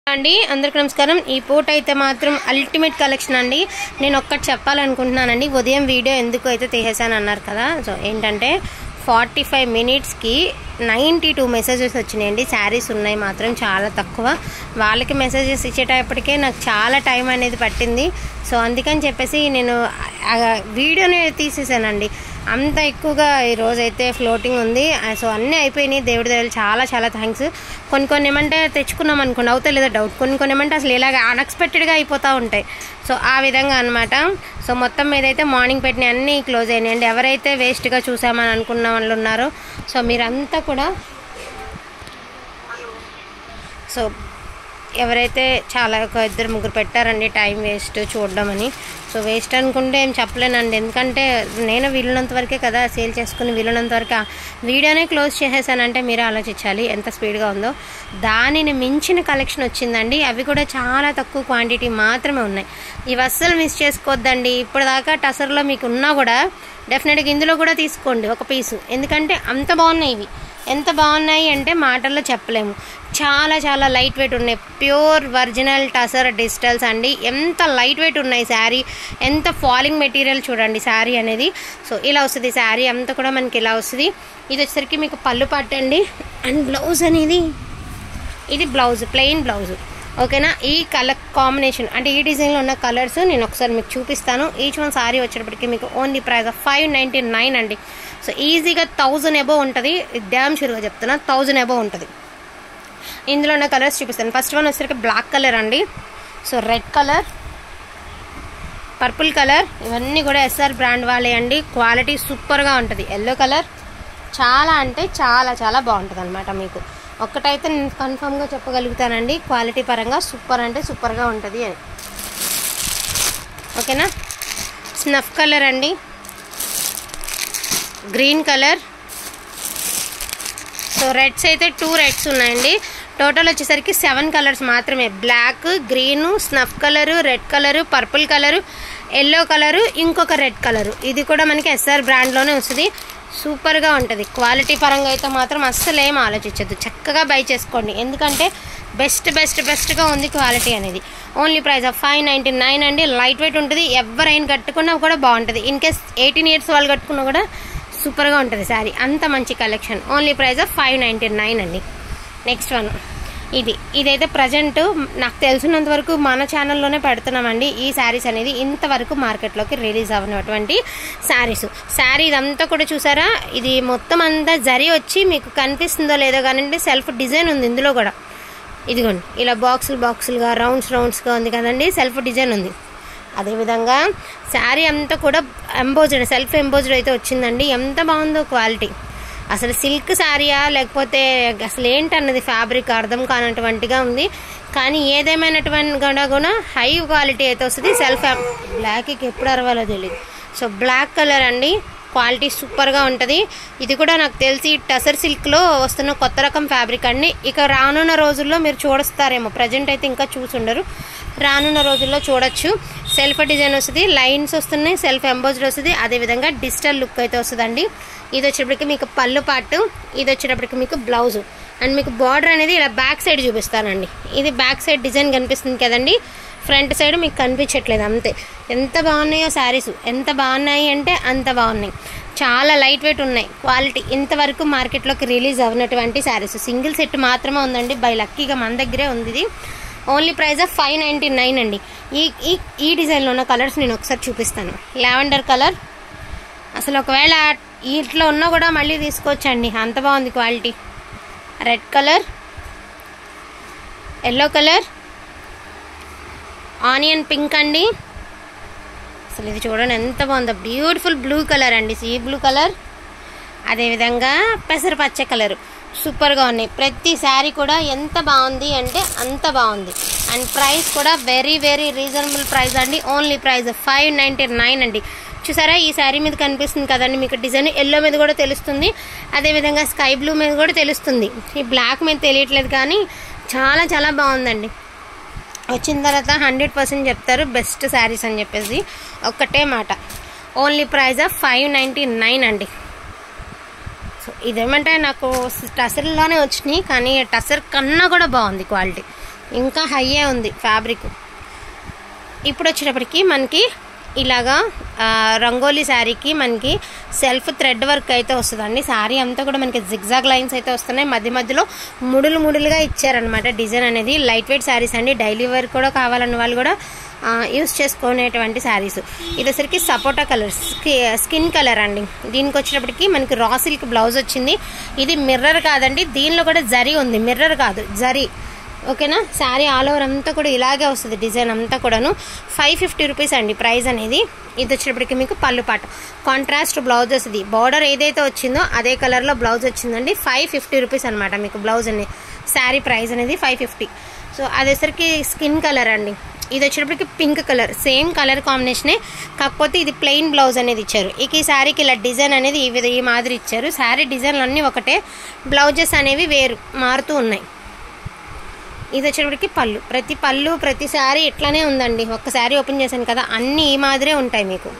అండి అందరికి నమస్కారం ఈ పూట అయితే మాత్రం అల్టిమేట్ కలెక్షన్ అండి నేను ఒక్కటి చెప్పాలనుకుంటున్నానండి ఉదయం వీడియో ఎందుకు అయితే తీసేసాను అన్నారు కదా సో ఏంటంటే ఫార్టీ ఫైవ్ మినిట్స్కి నైంటీ టూ మెసేజెస్ వచ్చినాయండి శారీస్ ఉన్నాయి మాత్రం చాలా తక్కువ వాళ్ళకి మెసేజెస్ ఇచ్చేటప్పటికే నాకు చాలా టైం అనేది పట్టింది సో అందుకని చెప్పేసి నేను ఆ వీడియోని తీసేసానండి అంత ఎక్కువగా ఈ రోజు అయితే ఫ్లోటింగ్ ఉంది ఆ, సో అన్నీ అయిపోయినాయి దేవుడి దగ్గర చాలా చాలా థ్యాంక్స్ కొన్ని కొన్ని ఏమంటే తెచ్చుకున్నాం అనుకోండి అవుతా లేదా డౌట్ కొన్ని కొన్ని ఏమంటే అసలు ఇలాగ అన్ఎక్స్పెక్టెడ్గా అయిపోతూ ఉంటాయి సో ఆ విధంగా అనమాట సో మొత్తం మీద అయితే మార్నింగ్ పెట్టిన అన్నీ క్లోజ్ అయినాయండి ఎవరైతే వేస్ట్గా చూసామని అనుకున్న వాళ్ళు ఉన్నారో సో మీరంతా కూడా సో ఎవరైతే చాలా ఒక ఇద్దరు ముగ్గురు పెట్టారండి టైం వేస్ట్ చూడడం అని సో వేస్ట్ అనుకుంటే ఏం చెప్పలేనండి ఎందుకంటే నేను వీలున్నంత వరకే కదా సేల్ చేసుకుని వీలున్నంత వరకు ఆ వీడియోనే క్లోజ్ చేసేసానంటే మీరే ఆలోచించాలి ఎంత స్పీడ్గా ఉందో దానిని మించిన కలెక్షన్ వచ్చిందండి అవి కూడా చాలా తక్కువ క్వాంటిటీ మాత్రమే ఉన్నాయి ఇవి అస్సలు మిస్ చేసుకోవద్దండి ఇప్పటిదాకా టసర్లో మీకు ఉన్నా కూడా డెఫినెట్గా ఇందులో కూడా తీసుకోండి ఒక పీసు ఎందుకంటే అంత బాగున్నాయి ఇవి ఎంత బాగున్నాయి అంటే మాటల్లో చెప్పలేము చాలా చాలా లైట్ వెయిట్ ఉన్నాయి ప్యూర్ ఒరిజినల్ టసర్ డిజిటల్స్ అండి ఎంత లైట్ వెయిట్ ఉన్నాయి శారీ ఎంత ఫాలింగ్ మెటీరియల్ చూడండి శారీ అనేది సో ఇలా వస్తుంది శారీ అంతా కూడా మనకి ఇలా వస్తుంది ఇది వచ్చేసరికి మీకు పళ్ళు పట్టండి అండ్ బ్లౌజ్ అనేది ఇది బ్లౌజ్ ప్లెయిన్ బ్లౌజ్ ఓకేనా ఈ కలర్ కాంబినేషన్ అంటే ఈ డిజైన్లో ఉన్న కలర్స్ నేను ఒకసారి మీకు చూపిస్తాను ఈచ్ వన్ సారీ వచ్చేటప్పటికి మీకు only price of five ninety nine అండి సో ఈజీగా థౌజండ్ ఎబో ఉంటుంది డ్యామ్ షూర్గా చెప్తున్నా థౌజండ్ ఎబో ఉంటుంది ఇందులో ఉన్న కలర్స్ చూపిస్తాను ఫస్ట్ వన్ వచ్చేసరికి బ్లాక్ కలర్ అండి so red colour purple colour ఇవన్నీ కూడా ఎస్ఆర్ బ్రాండ్ వాళ్ళే అండి క్వాలిటీ సూపర్గా ఉంటుంది ఎల్లో కలర్ చాలా అంటే చాలా చాలా బాగుంటుంది అనమాట మీకు ఒక్కటైతే నేను కన్ఫామ్గా చెప్పగలుగుతానండి క్వాలిటీ పరంగా సూపర్ అంటే సూపర్గా ఉంటుంది అని ఓకేనా స్నఫ్ కలర్ అండి గ్రీన్ కలర్ సో రెడ్స్ అయితే టూ రెడ్స్ ఉన్నాయండి టోటల్ వచ్చేసరికి సెవెన్ కలర్స్ మాత్రమే black green snuff colour red colour purple colour yellow colour ఇంకొక రెడ్ కలరు ఇది కూడా మనకి ఎస్ఆర్ బ్రాండ్లోనే వస్తుంది సూపర్గా ఉంటుంది క్వాలిటీ పరంగా అయితే మాత్రం అస్సలు ఏం ఆలోచించద్దు చక్కగా బై చేసుకోండి ఎందుకంటే బెస్ట్ బెస్ట్ బెస్ట్గా ఉంది క్వాలిటీ అనేది only price of five ninety nine అండి లైట్ వెయిట్ ఉంటుంది ఎవరైనా కట్టుకున్నా కూడా బాగుంటుంది ఇన్ కేస్ ఎయిటీన్ ఇయర్స్ వాళ్ళు కట్టుకున్నా కూడా సూపర్గా ఉంటుంది శారీ అంత మంచి collection only price of five ninety nine అండి నెక్స్ట్ వన్ ఇది ఇదైతే ప్రజెంట్ నాకు తెలిసినంత వరకు మన ఛానల్లోనే పెడుతున్నామండి ఈ శారీస్ అనేది ఇంతవరకు మార్కెట్లోకి రిలీజ్ అవ్వనటువంటి శారీస్ శారీ ఇదంతా కూడా చూసారా ఇది మొత్తం అంతా జరి వచ్చి మీకు కనిపిస్తుందో లేదో కానీ సెల్ఫ్ డిజైన్ ఉంది ఇందులో కూడా ఇదిగోండి ఇలా బాక్సులు బాక్సులుగా రౌండ్స్ రౌండ్స్గా ఉంది కదండి సెల్ఫ్ డిజైన్ ఉంది అదేవిధంగా శారీ అంతా కూడా ఎంబోజ్డ్ సెల్ఫ్ ఎంబోజ్డ్ అయితే వచ్చిందండి ఎంత బాగుందో క్వాలిటీ అసలు సిల్క్ శారీయా లేకపోతే అసలు ఏంటన్నది ఫ్యాబ్రిక్ అర్థం కానటువంటిగా ఉంది కానీ ఏదేమైనటువంటి కూడా కూడా హై క్వాలిటీ అయితే వస్తుంది సెల్ఫ్ బ్లాక్కి ఎప్పుడు అరవాలో తెలియదు సో బ్లాక్ కలర్ అండి క్వాలిటీ సూపర్గా ఉంటుంది ఇది కూడా నాకు తెలిసి టసర్ సిల్క్లో వస్తున్న కొత్త రకం ఫ్యాబ్రిక్ అండి ఇక రానున్న రోజుల్లో మీరు చూడస్తారేమో ప్రజెంట్ అయితే ఇంకా చూసుండరు రానున్న రోజుల్లో చూడొచ్చు సెల్ఫ్ డిజైన్ వస్తుంది లైన్స్ వస్తున్నాయి సెల్ఫ్ ఎంబోజ్డ్ వస్తుంది అదేవిధంగా డిజిటల్ లుక్ అయితే వస్తుందండి ఇది వచ్చేటప్పటికి మీకు పళ్ళు పాటు ఇది వచ్చేటప్పటికి మీకు బ్లౌజ్ అండ్ మీకు బార్డర్ అనేది ఇలా బ్యాక్ సైడ్ చూపిస్తానండి ఇది బ్యాక్ సైడ్ డిజైన్ కనిపిస్తుంది కదండి ఫ్రంట్ సైడ్ మీకు కనిపించట్లేదు అంతే ఎంత బాగున్నాయో శారీస్ ఎంత బాగున్నాయి అంటే అంత బాగున్నాయి చాలా లైట్ వెయిట్ ఉన్నాయి క్వాలిటీ ఇంతవరకు మార్కెట్లోకి రిలీజ్ అవ్వనటువంటి శారీస్ సింగిల్ సెట్ మాత్రమే ఉందండి బై లక్కీగా మన దగ్గరే ఉంది ఇది only price of five ninety nine అండి ఈ ఈ ఈ డిజైన్లో ఉన్న కలర్స్ నేను ఒకసారి చూపిస్తాను లావెండర్ కలర్ అసలు ఒకవేళ వీటిలో ఉన్నా కూడా మళ్ళీ తీసుకోవచ్చండి అంత బాగుంది quality red colour yellow colour onion pink అండి అసలు ఇది చూడండి ఎంత బాగుందో బ్యూటిఫుల్ బ్లూ కలర్ అండి సీ బ్లూ కలర్ అదేవిధంగా పెసర పచ్చ కలర్ సూపర్గా ఉన్నాయి ప్రతి శారీ కూడా ఎంత బాగుంది అంటే అంత బాగుంది అండ్ ప్రైస్ కూడా వెరీ వెరీ రీజనబుల్ ప్రైస్ అండి only price five ninety nine అండి చూసారా ఈ శారీ మీద కనిపిస్తుంది కదండి మీకు డిజైన్ ఎల్లో మీద కూడా తెలుస్తుంది అదేవిధంగా స్కై బ్లూ మీద కూడా తెలుస్తుంది ఈ బ్లాక్ మీద తెలియట్లేదు కానీ చాలా చాలా బాగుందండి వచ్చిన తర్వాత హండ్రెడ్ పర్సెంట్ చెప్తారు బెస్ట్ శారీస్ అని చెప్పేసి ఒక్కటే మాట only price of five ninety nine అండి సో ఇదేమంటే నాకు టసర్లోనే వచ్చినాయి కానీ టసర్ కన్నా కూడా బాగుంది క్వాలిటీ ఇంకా హైయే ఉంది ఫ్యాబ్రిక్ ఇప్పుడు వచ్చేటప్పటికి మనకి ఇలాగా ఆ, రంగోలీ శారీకి మనకి సెల్ఫ్ థ్రెడ్ వర్క్ అయితే వస్తుందండి శారీ అంతా కూడా మనకి జిగ్జాగ్ లైన్స్ అయితే వస్తున్నాయి మధ్య మధ్యలో ముడులు ముడులుగా ఇచ్చారనమాట డిజైన్ అనేది లైట్ వెయిట్ శారీస్ అండి డైలీ వేర్ కూడా కావాలన్న వాళ్ళు కూడా యూస్ చేసుకునేటువంటి శారీస్ ఇది వచ్చరికి సపోటా కలర్ స్కిన్ కలర్ అండి దీనికి వచ్చేటప్పటికి మనకి రా సిల్క్ బ్లౌజ్ వచ్చింది ఇది మిర్రర్ కాదండి దీనిలో కూడా జరీ ఉంది మిర్రర్ కాదు జరీ ఓకేనా శారీ ఆల్ ఓవర్ అంతా కూడా ఇలాగే వస్తుంది డిజైన్ అంతా కూడాను ఫైవ్ ఫిఫ్టీ రూపీస్ అండి ప్రైస్ అనేది ఇది వచ్చేటప్పటికి మీకు పళ్ళు పాట కాంట్రాస్ట్ బ్లౌజ్ వస్తుంది బార్డర్ ఏదైతే వచ్చిందో అదే కలర్లో బ్లౌజ్ వచ్చిందండి ఫైవ్ ఫిఫ్టీ రూపీస్ అనమాట మీకు బ్లౌజ్ అనేది శారీ ప్రైస్ అనేది ఫైవ్ ఫిఫ్టీ సో అదేసరికి స్కిన్ కలర్ అండి ఇది వచ్చేటప్పటికి పింక్ కలర్ సేమ్ కలర్ కాంబినేషనే కాకపోతే ఇది ప్లెయిన్ బ్లౌజ్ అనేది ఇచ్చారు ఇక ఈ శారీకి ఇలా డిజైన్ అనేది ఈ విధ ఈ మాదిరి ఇచ్చారు శారీ డిజైన్లు అన్నీ ఒకటే బ్లౌజెస్ అనేవి వేరు మారుతూ ఉన్నాయి ఇది వచ్చేటప్పటికి పళ్ళు ప్రతి పళ్ళు ప్రతి శారీ ఇట్లానే ఉందండి ఒక్క శారీ ఓపెన్ చేశాను కదా అన్నీ ఈ మాదిరే ఉంటాయి మీకు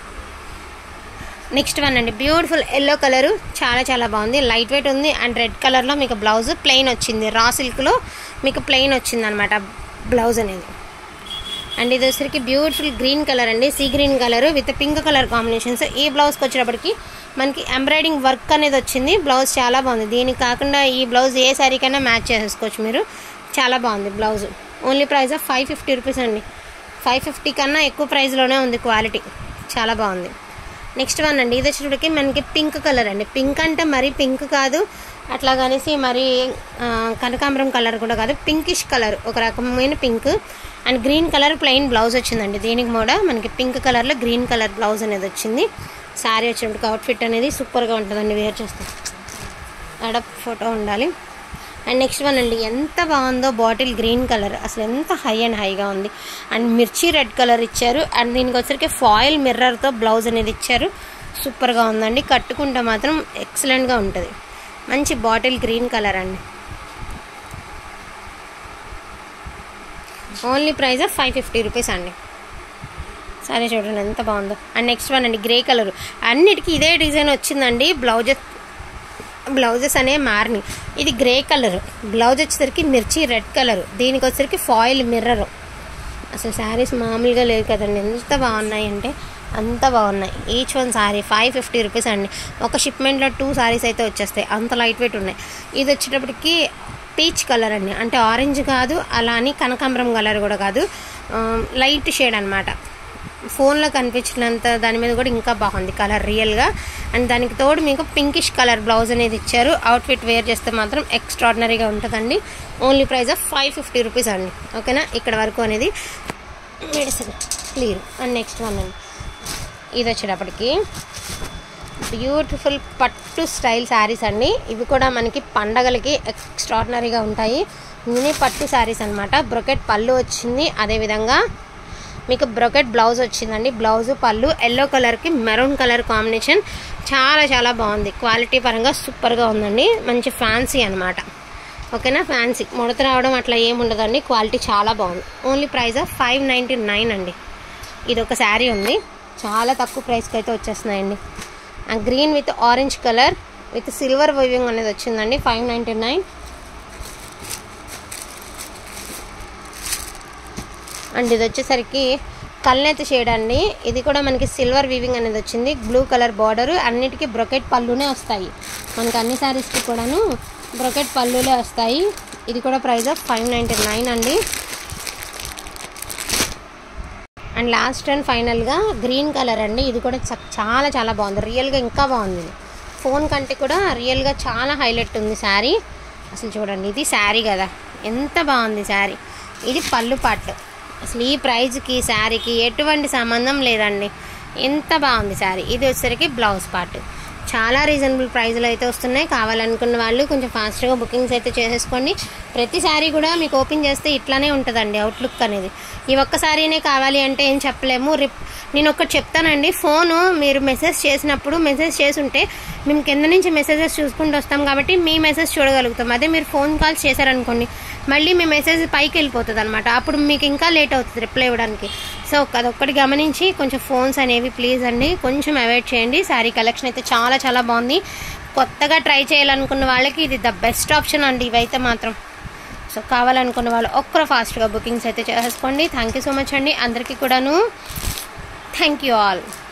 నెక్స్ట్ వన్ అండి బ్యూటిఫుల్ ఎల్లో కలర్ చాలా చాలా బాగుంది లైట్ వెయిట్ ఉంది అండ్ రెడ్ కలర్లో మీకు బ్లౌజ్ ప్లెయిన్ వచ్చింది రా సిల్క్లో మీకు ప్లెయిన్ వచ్చింది అనమాట బ్లౌజ్ అనేది అండ్ ఇది వచ్చరికి బ్యూటిఫుల్ గ్రీన్ కలర్ అండి sea green colour with pink colour combinations ఈ బ్లౌజ్కి వచ్చేటప్పటికి మనకి ఎంబ్రాయిడింగ్ వర్క్ అనేది వచ్చింది బ్లౌజ్ చాలా బాగుంది దీనికి కాకుండా ఈ బ్లౌజ్ ఏ శారీకైనా మ్యాచ్ చేసుకోవచ్చు మీరు చాలా బాగుంది blouse only price of five fifty rupees అండి ఫైవ్ ఫిఫ్టీ కన్నా ఎక్కువ ప్రైస్లోనే ఉంది క్వాలిటీ చాలా బాగుంది నెక్స్ట్ వన్ అండి ఇది వచ్చేటప్పటికి మనకి పింక్ కలర్ అండి పింక్ అంటే మరీ పింక్ కాదు అట్లాగనేసి మరి ఆ, కనకాంబరం కలర్ కూడా కాదు పింకిష్ కలర్ ఒక రకమైన pink and green colour plain blouse వచ్చిందండి దీనికి కూడా మనకి పింక్ కలర్లో గ్రీన్ కలర్ బ్లౌజ్ అనేది వచ్చింది శారీ వచ్చేటప్పటికి అవుట్ఫిట్ అనేది సూపర్గా ఉంటుందండి వేర్ చేస్తే ఆడ ఫోటో ఉండాలి అండ్ నెక్స్ట్ వన్ అండి ఎంత బాగుందో బాటిల్ గ్రీన్ కలర్ అసలు ఎంత హై అండ్ హైగా ఉంది అండ్ మిర్చి రెడ్ కలర్ ఇచ్చారు అండ్ దీనికి వచ్చరికి ఫాయిల్ మిర్రర్తో బ్లౌజ్ అనేది ఇచ్చారు సూపర్గా ఉందండి కట్టుకుంటే మాత్రం ఎక్సలెంట్గా ఉంటుంది మంచి బాటిల్ గ్రీన్ కలర్ అండి only price five fifty rupees అండి సరే చూడండి ఎంత బాగుందో అండ్ నెక్స్ట్ వన్ అండి గ్రే కలర్ అన్నిటికీ ఇదే డిజైన్ వచ్చిందండి బ్లౌజెస్ బ్లౌజెస్ అనేవి మారినాయి ఇది గ్రే కలర్ బ్లౌజ్ వచ్చేసరికి మిర్చి రెడ్ కలర్ దీనికి వచ్చేసరికి ఫాయిల్ మిర్రర్ అసలు శారీస్ మామూలుగా లేదు కదండి ఎంత బాగున్నాయి అంటే అంత బాగున్నాయి each one sari five fifty rupees అండి ఒక షిప్మెంట్లో టూ శారీస్ అయితే వచ్చేస్తాయి అంత లైట్ వెయిట్ ఉన్నాయి ఇది వచ్చేటప్పటికి పీచ్ కలర్ అండి అంటే ఆరెంజ్ కాదు అలా అని కనకాంబరం కలర్ కూడా కాదు ఆ, లైట్ షేడ్ అనమాట ఫోన్లో కనిపించినంత దాని మీద కూడా ఇంకా బాగుంది కలర్ రియల్గా అండ్ దానికి తోడు మీకు పింకిష్ కలర్ బ్లౌజ్ అనేది ఇచ్చారు అవుట్ఫిట్ వేర్ చేస్తే మాత్రం ఎక్స్ట్రాడినరీగా ఉంటుందండి only price of five fifty rupees అండి ఓకేనా ఇక్కడ వరకు అనేది medicine clear and next one అండి ఇది వచ్చేటప్పటికి బ్యూటిఫుల్ పట్టు స్టైల్ శారీస్ అండి ఇవి కూడా మనకి పండగలకి ఎక్స్ట్రాడినరీగా ఉంటాయి మినీ పట్టు శారీస్ అనమాట బ్రొకెట్ పళ్ళు వచ్చింది అదేవిధంగా మీకు బ్రొకెట్ బ్లౌజ్ వచ్చిందండి బ్లౌజ్ పళ్ళు ఎల్లో కలర్కి మెరూన్ కలర్ కాంబినేషన్ చాలా చాలా బాగుంది క్వాలిటీ పరంగా సూపర్గా ఉందండి మంచి ఫ్యాన్సీ అనమాట ఓకేనా ఫ్యాన్సీ ముడత రావడం అట్లా ఏమి ఉండదండి క్వాలిటీ చాలా బాగుంది only price of five ninety nine అండి ఇది ఒక శారీ ఉంది చాలా తక్కువ ప్రైస్కి అయితే వచ్చేస్తున్నాయండి ఆ green with orange colour with silver weaving అనేది వచ్చిందండి ఫైవ్ నైంటీ నైన్ అండ్ ఇది వచ్చేసరికి కల్నేత షేడ్ అండి ఇది కూడా మనకి సిల్వర్ వీవింగ్ అనేది వచ్చింది బ్లూ కలర్ బార్డర్ అన్నిటికీ బ్రొకెట్ పళ్ళునే వస్తాయి మనకి అన్ని శారీస్కి కూడాను బ్రొకెట్ పళ్ళులే వస్తాయి ఇది కూడా price of five ninety nine అండి అండ్ లాస్ట్ అండ్ ఫైనల్గా గ్రీన్ కలర్ అండి ఇది కూడా చ- చాలా చాలా బాగుంది రియల్గా ఇంకా బాగుంది ఇది ఫోన్ కంటే కూడా రియల్గా చాలా హైలైట్ ఉంది శారీ అసలు చూడండి ఇది శారీ కదా ఎంత బాగుంది శారీ ఇది పళ్ళు పట్టు అసలు ఈ ప్రైజ్కి శారీకి ఎటువంటి సంబంధం లేదండి ఎంత బాగుంది శారీ ఇది వచ్చేసరికి బ్లౌజ్ పార్ట్ చాలా రీజనబుల్ ప్రైస్లో అయితే వస్తున్నాయి కావాలనుకున్న వాళ్ళు కొంచెం ఫాస్ట్గా బుకింగ్స్ అయితే చేసేసుకోండి ప్రతి శారీ కూడా మీకు ఓపెన్ చేస్తే ఇట్లానే ఉంటుందండి అవుట్లుక్ అనేది ఈ ఒక్క శారీనే కావాలి అంటే ఏం చెప్పలేము రిప్ నేను ఒకటి చెప్తానండి ఫోను మీరు మెసేజ్ చేసినప్పుడు మెసేజ్ చేసి ఉంటే మేము కింద నుంచి మెసేజెస్ చూసుకుంటూ వస్తాం కాబట్టి మీ మెసేజ్ చూడగలుగుతాం అదే మీరు ఫోన్ కాల్స్ చేశారనుకోండి మళ్ళీ మీ మెసేజ్ పైకి వెళ్ళిపోతుంది అనమాట అప్పుడు మీకు ఇంకా లేట్ అవుతుంది రిప్లై ఇవ్వడానికి సో అదొక్కటి గమనించి కొంచెం ఫోన్స్ అనేవి ప్లీజ్ అండి కొంచెం అవాయిడ్ చేయండి శారీ కలెక్షన్ అయితే చాలా చాలా బాగుంది కొత్తగా ట్రై చేయాలనుకున్న వాళ్ళకి ఇది ద బెస్ట్ ఆప్షన్ అండి ఇవైతే మాత్రం సో కావాలనుకున్న వాళ్ళు ఒక్కరు ఫాస్ట్గా బుకింగ్స్ అయితే చేసేసుకోండి థ్యాంక్ యూ సో మచ్ అండి అందరికీ కూడాను థ్యాంక్ యూ ఆల్